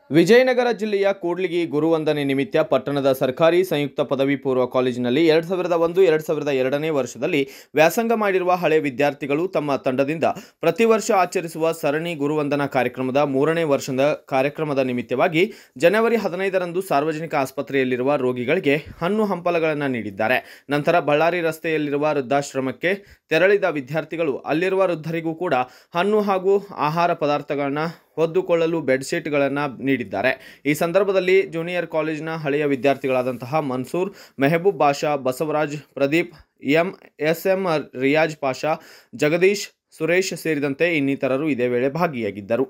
ವಿಜಯನಗರ ಜಿಲ್ಲೆಯ ಕೂಡ್ಲಿಗಿ ಗುರುವಂದನೆ ನಿಮಿತ್ತ ಪಟ್ಟಣದ ಸರ್ಕಾರಿ ಸಂಯುಕ್ತ ಪದವಿ ಪೂರ್ವ ಕಾಲೇಜಿನಲ್ಲಿ ಎರಡು ಸಾವಿರದ ಒಂದು ಎರಡು ಸಾವಿರದ ಎರಡನೇ ವರ್ಷದಲ್ಲಿ ವ್ಯಾಸಂಗ ಮಾಡಿರುವ ಹಳೆ ವಿದ್ಯಾರ್ಥಿಗಳು ತಮ್ಮ ತಂಡದಿಂದ ಪ್ರತಿ ವರ್ಷ ಆಚರಿಸುವ ಸರಣಿ ಗುರುವಂದನಾ ಕಾರ್ಯಕ್ರಮದ ಮೂರನೇ ವರ್ಷದ ಕಾರ್ಯಕ್ರಮದ ನಿಮಿತ್ತವಾಗಿ ಜನವರಿ ಹದಿನೈದರಂದು ಸಾರ್ವಜನಿಕ ಆಸ್ಪತ್ರೆಯಲ್ಲಿರುವ ರೋಗಿಗಳಿಗೆ ಹಣ್ಣು ಹಂಪಲಗಳನ್ನು ನೀಡಿದ್ದಾರೆ ನಂತರ ಬಳ್ಳಾರಿ ರಸ್ತೆಯಲ್ಲಿರುವ ವೃದ್ಧಾಶ್ರಮಕ್ಕೆ ತೆರಳಿದ ವಿದ್ಯಾರ್ಥಿಗಳು ಅಲ್ಲಿರುವ ವೃದ್ಧರಿಗೂ ಕೂಡ ಹಣ್ಣು ಹಾಗೂ ಆಹಾರ ಪದಾರ್ಥಗಳನ್ನು ಹೊದ್ದುಕೊಳ್ಳಲು ಬೆಡ್ಶೀಟ್ಗಳನ್ನು ನೀಡಿದ್ದಾರೆ ಈ ಸಂದರ್ಭದಲ್ಲಿ ಜೂನಿಯರ್ ಕಾಲೇಜಿನ ಹಳೆಯ ವಿದ್ಯಾರ್ಥಿಗಳಾದಂತಹ Mansoor Mehboob Basha Basavaraj Pradeep M S M Riyaz Pasha Jagadish Suresh ಸೇರಿದಂತೆ ಇನ್ನಿತರರು ಇದೇ ವೇಳೆ ಭಾಗಿಯಾಗಿದ್ದರು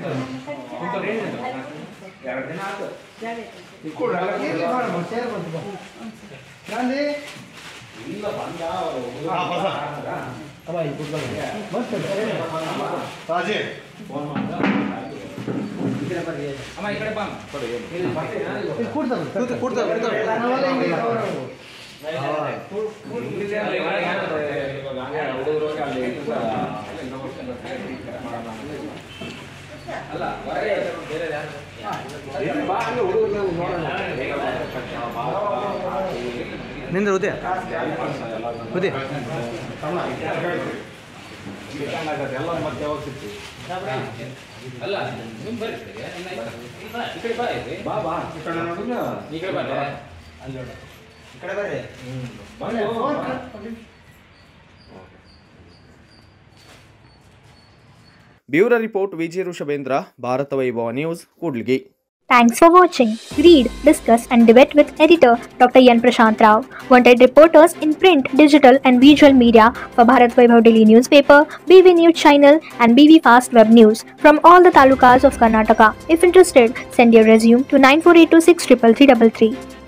ನಿಂದ್ರ Udaya Udaya bureau report Viji Rishabhendra Bharata Vaibhava news Kudligi Thanks for watching. Read, discuss, and debate with editor Dr. Yan Prashant Rao. Wanted reporters in print, digital, and visual media for Bharat Vaibhav Daily newspaper, BV News channel, and BV Fast Web News from all the talukas of Karnataka. If interested, send your resume to 9482633333.